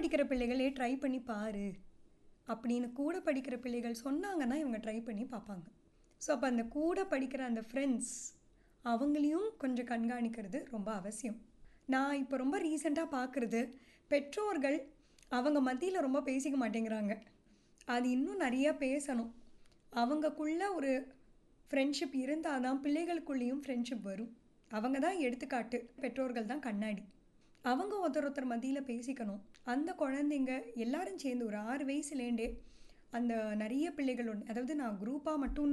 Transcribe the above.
படிக்கிற பிள்ளைகளே ட்ரை பண்ணி பாரு அப்படின்னு கூட படிக்கிற பிள்ளைகள் சொன்னாங்கன்னா இவங்க ட்ரை பண்ணி பார்ப்பாங்க ஸோ அப்போ அந்த கூட படிக்கிற அந்த ஃப்ரெண்ட்ஸ் அவங்களையும் கொஞ்சம் கண்காணிக்கிறது ரொம்ப அவசியம் நான் இப்போ ரொம்ப ரீசெண்டாக பார்க்குறது பெற்றோர்கள் அவங்க மத்தியில் ரொம்ப பேசிக்க மாட்டேங்கிறாங்க அது இன்னும் நிறையா பேசணும் அவங்கக்குள்ள ஒரு ஃப்ரெண்ட்ஷிப் இருந்தால் தான் பிள்ளைகளுக்குள்ளேயும் ஃப்ரெண்ட்ஷிப் வரும் அவங்க தான் எடுத்துக்காட்டு பெற்றோர்கள் தான் கண்ணாடி அவங்க ஒருத்தர் ஒருத்தர் மத்தியில் பேசிக்கணும் அந்த குழந்தைங்க எல்லாரும் சேர்ந்து ஒரு ஆறு வயசுலேருந்தே அந்த நிறைய பிள்ளைகள் ஒன்று அதாவது நான் குரூப்பாக மட்டும்